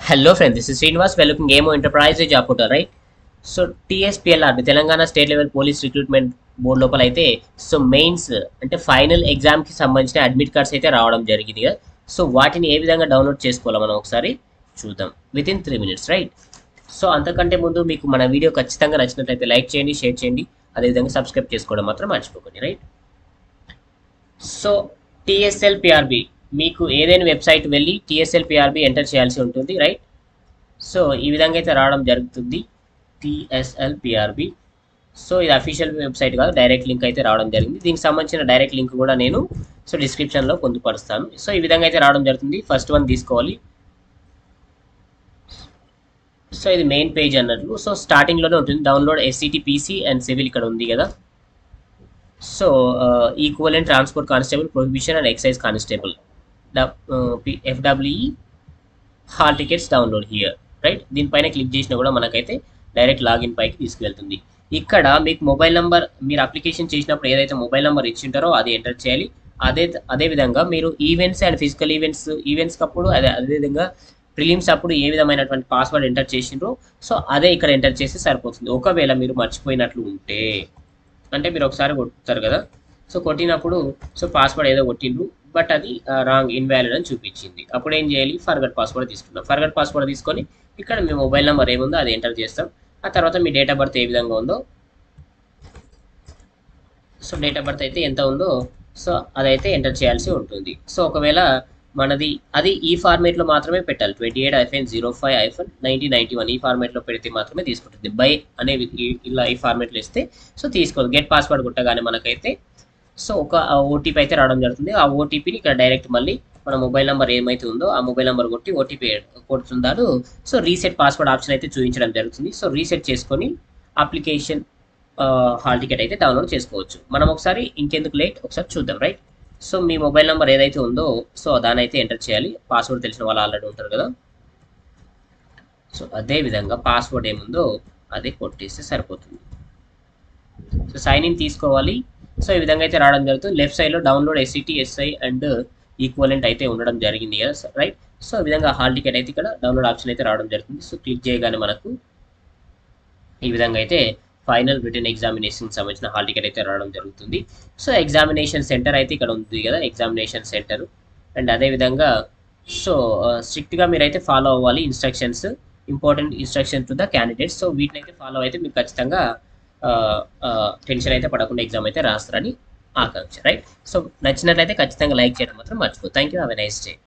Hello friends, this is Srinivas. We're looking Game Enterprise Job Portal, right? So TSPLR Telangana state level police recruitment board లోపల అయితే so mains అంటే final ఎగ్జామ్కి సంబంధించిన admit cards అయితే రావడం జరిగింది కదా సో వాటిని ఏ విధంగా డౌన్లోడ్ చేసుకోవాలో మనం ఒకసారి చూద్దాం within three minutes right so అంతకంటే ముందు మీకు మన వీడియో ఖచ్చితంగా నచ్చినట్లయితే లైక్ చేయండి షేర్ చేయండి అదేవిధంగా సబ్స్క్రైబ్ చేసుకోవడం మాత్రం మర్చిపోకండి రైట్ సో టీఎస్ఎల్ పిఆర్బి మీకు ఏదైనా వెబ్సైట్ వెళ్ళి టీఎస్ఎల్ పిఆర్బి ఎంటర్ చేయాల్సి ఉంటుంది రైట్ సో ఈ విధంగా అయితే రావడం జరుగుతుంది టిఎస్ఎల్ పిఆర్బి సో ఇది అఫీషియల్ వెబ్సైట్ కాదు డైరెక్ట్ లింక్ అయితే రావడం జరిగింది దీనికి సంబంధించిన డైరెక్ట్ లింక్ కూడా నేను సో డిస్క్రిప్షన్లో పొందుపరుస్తాను సో ఈ విధంగా అయితే రావడం జరుగుతుంది ఫస్ట్ వన్ తీసుకోవాలి సో ఇది మెయిన్ పేజ్ అన్నట్లు సో స్టార్టింగ్లోనే ఉంటుంది download SCT PC and civil ఇక్కడ ఉంది కదా so equal and transport constable prohibition and excise constable FWE hall tickets download here right దీనిపైన క్లిక్ చేసినా కూడా మనకైతే డైరెక్ట్ లాగిన్ పైకి తీసుకువెళ్తుంది ఇక్కడ మీకు మొబైల్ నెంబర్ మీరు అప్లికేషన్ చేసినప్పుడు ఏదైతే మొబైల్ నెంబర్ ఇచ్చింటారో అది ఎంటర్ చేయాలి అదే అదే విధంగా మీరు ఈవెంట్స్ అండ్ ఫిజికల్ ఈవెంట్స్ ఈవెంట్స్కి అప్పుడు అదే అదేవిధంగా ప్రిలిమ్స్ అప్పుడు ఏ విధమైనటువంటి పాస్వర్డ్ ఎంటర్ చేసిండ్రో సో అదే ఇక్కడ ఎంటర్ చేస్తే సరిపోతుంది ఒకవేళ మీరు మర్చిపోయినట్లు ఉంటే అంటే మీరు ఒకసారి కొట్టుతారు కదా సో కొట్టినప్పుడు సో పాస్వర్డ్ ఏదో కొట్టిండ్రు బట్ అది రాంగ్ ఇన్వాలిడ్ అని చూపించింది అప్పుడు ఏం చేయాలి ఫర్గట్ పాస్వర్డ్ తీసుకుంటాం ఫర్గట్ పాస్వర్డ్ తీసుకొని ఇక్కడ మీ మొబైల్ నెంబర్ ఏముందో అది ఎంటర్ చేస్తాం ఆ తర్వాత మీ డేట్ ఆఫ్ బర్త్ ఏ విధంగా ఉందో సో డేట్ ఆఫ్ బర్త్ అయితే ఎంత ఉందో సో అదైతే ఎంటర్ చేయాల్సి ఉంటుంది సో ఒకవేళ మనది అది ఈ ఫార్మేట్లో మాత్రమే పెట్టాలి twenty eight hyphen zero five hyphen nineteen ninety one ఈ ఫార్మేట్లో పెడితే మాత్రమే తీసుకుంటుంది బై అనేవి ఈ- ఇలా ఈ ఫార్మేట్లో ఇస్తే సో తీసుకోదు గెట్ పాస్వర్డ్ కొట్టగానే మనకైతే సో ఒక ఓటీపీ అయితే రావడం జరుగుతుంది ఆ ఓటీపీని ఇక్కడ డైరెక్ట్ మళ్ళీ మన మొబైల్ నెంబర్ ఏమైతే ఉందో ఆ మొబైల్ నెంబర్ కొట్టి ఓటీపీ కొడుతున్నారు సో రీసెట్ పాస్వర్డ్ ఆప్షన్ అయితే చూపించడం జరుగుతుంది సో రీసెట్ చేసుకొని అప్లికేషన్ హాల్ టికెట్ అయితే డౌన్లోడ్ చేసుకోవచ్చు మనం ఒకసారి ఇంకెందుకు లేట్ ఒకసారి చూద్దాం రైట్ సో మీ మొబైల్ నెంబర్ ఏదైతే ఉందో సో దాని అయితే ఎంటర్ చేయాలి పాస్వర్డ్ తెలిసిన వాళ్ళు ఆల్రెడీ ఉంటారు కదా సో అదే విధంగా పాస్వర్డ్ ఏముందో అదే కొట్టేస్తే సరిపోతుంది సో సైన్ ఇన్ తీసుకోవాలి సో ఈ విధంగా అయితే రావడం జరుగుతుంది లెఫ్ట్ సైడ్లో download SCT SI and equivalent అయితే ఉండడం జరిగింది కదా రైట్ సో ఈ విధంగా హాల్ టికెట్ అయితే ఇక్కడ డౌన్లోడ్ ఆప్షన్ అయితే రావడం జరుగుతుంది సో క్లిక్ చేయగానే మనకు ఈ విధంగా అయితే ఫైనల్ రిటర్న్ ఎగ్జామినేషన్ సంబంధించిన హాల్ టికెట్ అయితే రావడం జరుగుతుంది సో ఎగ్జామినేషన్ సెంటర్ అయితే ఇక్కడ ఉంది కదా ఎగ్జామినేషన్ సెంటర్ అండ్ అదేవిధంగా సో స్ట్రిక్ట్గా మీరైతే ఫాలో అవ్వాలి instructions important instruction to the candidates so వీటిని అయితే ఫాలో అయితే మీకు ఖచ్చితంగా టెన్షన్ అయితే పడకుండా ఎగ్జామ్ అయితే రాస్తారని ఆకాంక్ష రైట్ సో నచ్చినట్లయితే ఖచ్చితంగా లైక్ చేయడం మాత్రం మర్చిపో thank you have a nice day